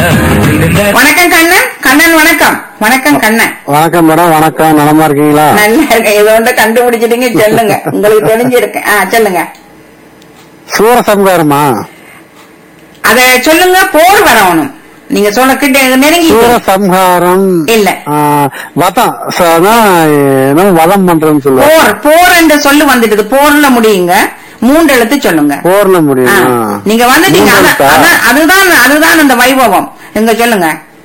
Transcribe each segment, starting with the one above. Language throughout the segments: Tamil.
வணக்கம் கண்ணன் கண்ணன் வணக்கம் வணக்கம் கண்ணன் வணக்கம் மேடம் வணக்கம் நலமா இருக்கீங்களா நல்லா இருக்கேன் இதை வந்து கண்டுபிடிச்சிட்டீங்க சொல்லுங்க உங்களுக்கு தெரிஞ்சிருக்கு ஆ சொல்லுங்க சூரசம்காரமா அத சொல்லுங்க போர் வரணும் நீங்க சொல்ல கிட்ட நெருங்கி சூரசம்ஹாரம் இல்ல. ஆ, வதம் ச- அதான், என்ன வதம் பண்றேன்னு சொல்லுவாங்க போர் போர் என்ற சொல்லு வந்துட்டுது போர்ல முடியுங்க மூன்று எழுத்து சொல்லுங்க போர்ல ஆ, முடியும் நீங்க வந்துட்டீங்க அதான், அதான், அதுதான் அதுதான் அந்த வைபவம் எங்க சொல்லுங்க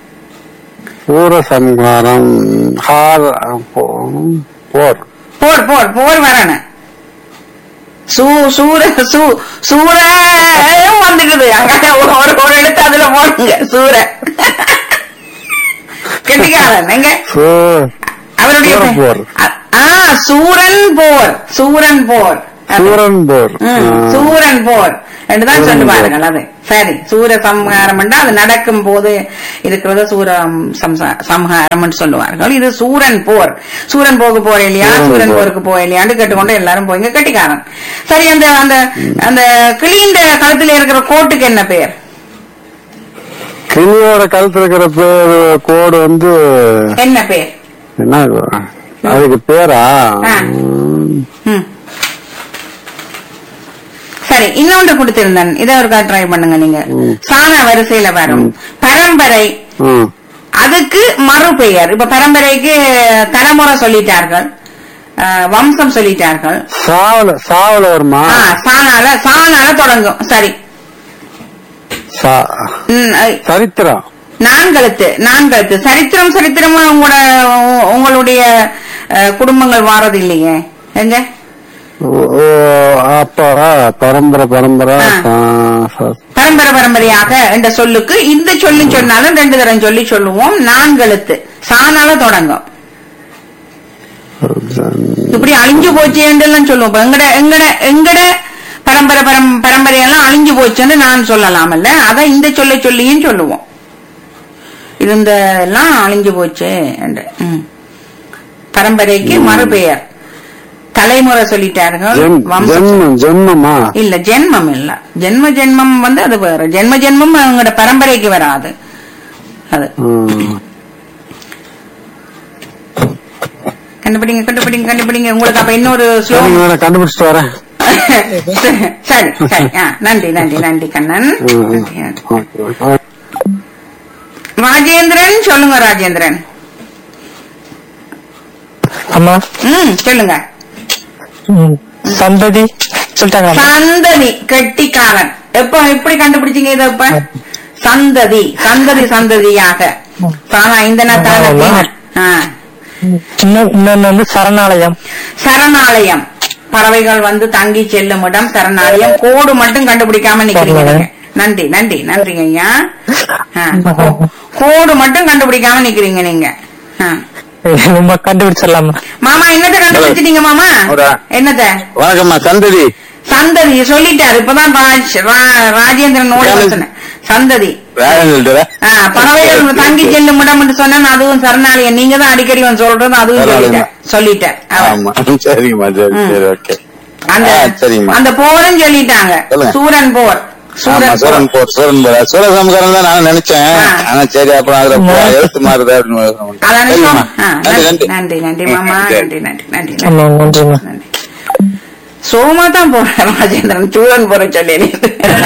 சூரசம்ஹாரம் ஹார் போ- போர் போர் போர் போர் வரணும் சூ சூர சூ சூர வந்துடுது அங்க ஒரு ஒரு எழுத்து அதுல போடுங்க சூர கெட்டிக்காரன் எங்க சூ- அவருடைய சூரன் போர். ஆ, ஆ சூரன் போர் சூரன் போர் அது. சூரன் போர் ம், ஆ. சூரன் போர் என்றுதான் சூரன் சொல்லு போர். பாருங்கள் அது சரி சூர சம்ஹாரம் அது நடக்கும் போது இருக்கிறது சூர சம்சா- சம்ஹாரம்னு சொல்லுவார்கள் இது சூரன் போர் சூரன் போக போற இல்லையா சூரன் சூரன் போர். போருக்கு போக இல்லையான்னு கேட்டுக்கொண்டு எல்லாரும் போய் கட்டிக்காரன் சரி அந்த அந்த அந்த கிளியின் கழுத்துல இருக்கிற கோட்டுக்கு என்ன பேர் கிளியோட கழுத்துல இருக்கிற பேர் கோடு வந்து என்ன பேர் என்ன அதுக்கு பேரா ஆ. ம். ம். சரி இன்னொன்று கொடுத்திருந்தேன் இதை ஒருக்கா ட்ரை பண்ணுங்க நீங்க ம். சாண வரிசையில வரும் பரம்பரை ம். அதுக்கு மறுபெயர் இப்ப பரம்பரைக்கு தலைமுறை சொல்லிட்டார்கள் அஹ், வம்சம் சொல்லிட்டார்கள் சாவல சாவல வருமா ஆ, சாணால சாணால தொடங்கும் சரி சா- ம், அஹ், சரித்திரம் நான்கழுத்து நான்கழுத்து சரித்திரம் சரித்திரமா உங்களோட உங்களுடைய அஹ், குடும்பங்கள் வாரது இல்லையே எங்க ஓ- ஓ, அப்ப பரம்பரை பரம்பரை ஆ. சா- சா- பரம்பரை பரம்பரையாக என்ற சொல்லுக்கு இந்த சொல்லி சொன்னாலும் ரெண்டு தரம் சொல்லி சொல்லுவோம் நான்கழுத்து சாணால தொடங்கும் இப்படி அழிஞ்சு போச்சு என்றெல்லாம் சொல்லுவோம் இப்ப எங்கட எங்கட எங்கட பரம்பரை பரம் பரம்பரையெல்லாம் அழிஞ்சு போச்சுன்னு நான் சொல்லலாமல்ல அதான் இந்த சொல்ல சொல்லியும் சொல்லுவோம் இருந்த எல்லாம் அழிஞ்சு போச்சு என்று ம். பரம்பரைக்கு மறுபெயர் தலைமுறை சொல்லிட்டார்கள் ஜென்- வம்சம் ஜென்மம் ஜென்மமா இல்ல ஜென்மம் இல்ல ஜென்ம ஜென்மம் வந்து அது வேற ஜென்ம ஜென்மம் அவங்களோட பரம்பரைக்கு வராது அது ம். கண்டுபிடிங்க கண்டுபிடிங்க கண்டுபிடிங்க உங்களுக்கு அப்ப இன்னொரு ஸ்லோ சரிங்க மேடம் கண்டுபிடிச்சிட்டு வரேன் சரி சரி ஆ, நன்றி நன்றி நன்றி கண்ணன் ம், ம். நன்றி, நன்றி. Okay, okay. ராஜேந்திரன் சொல்லுங்க ராஜேந்திரன் அம்மா ம் சொல்லுங்க ம், சந்ததி சொல்லிட்டாங்க சந்ததி கெட்டிக்காரன் எப்ப எப்படி கண்டுபிடிச்சீங்க இத இப்ப சந்ததி சந்ததி சந்ததியாக தானா இந்த ஆமா. தான இன்னொன்னு வந்து சரணாலயம் சரணாலயம் பறவைகள் வந்து தங்கி செல்லும் இடம் சரணாலயம் கோடு மட்டும் கண்டுபிடிக்காம நிக்கிறீங்க நீங்க. நன்றி நன்றி நன்றிங்க ஐயா ஆ, கோ- கோடு மட்டும் கண்டுபிடிக்காம நிக்கிறீங்க நீங்க ஆ. ரொம்ப கண்டுபிடிச்சிடலாமா மாமா என்னத்த கண்டுபிடிச்சிட்டீங்க மாமா ஒரு- என்னத்த வணக்கம்மா சந்ததி சந்ததி சொல்லிட்டாரு இப்பதான் ராஜ்- ரா- ராஜேந்திரன் ஓடி வேலை- சொன்னேன் சந்ததி வேலைன்னு சொல்லிட்டு ஆ, பறவைகள் தங்கி செல்லும் இடம் என்று சொன்னா அதுவும் சரணாலயம் நீங்க தான் அடிக்கடி வந்து சொல்றது அதுவும் சரணாலயம். சொல்லிட்டேன் சொல்லிட்டேன் அவர். ஆமா சரிங்கம்மா சரி ம். சரி ஓகே அந்த ஆ, சரிம்மா. அந்த போரும் சொல்லிட்டாங்க சொல்லுங்க. சூரன் போர் ஆமா சூரன் சூரன் போர் போர் சூரன் போர் சூரசம்காரம் தான் நான் நினைச்சேன் ஆ. ஆனா சரி அப்புறம் அதுல போ- எழுத்து மாறுது அப்படின்னு அதானே சரிம்மா. சொன்னேன். ஆ, நன்றி நன்றி நன்றி நன்றி நன்றி மாமா சரி. நன்றி நன்றி நன்றி நன்றி ஆமா நன்றிம்மா நன்றி சோமா தான் போறேன் ராஜேந்திரன் சூரன் போற சொல்லி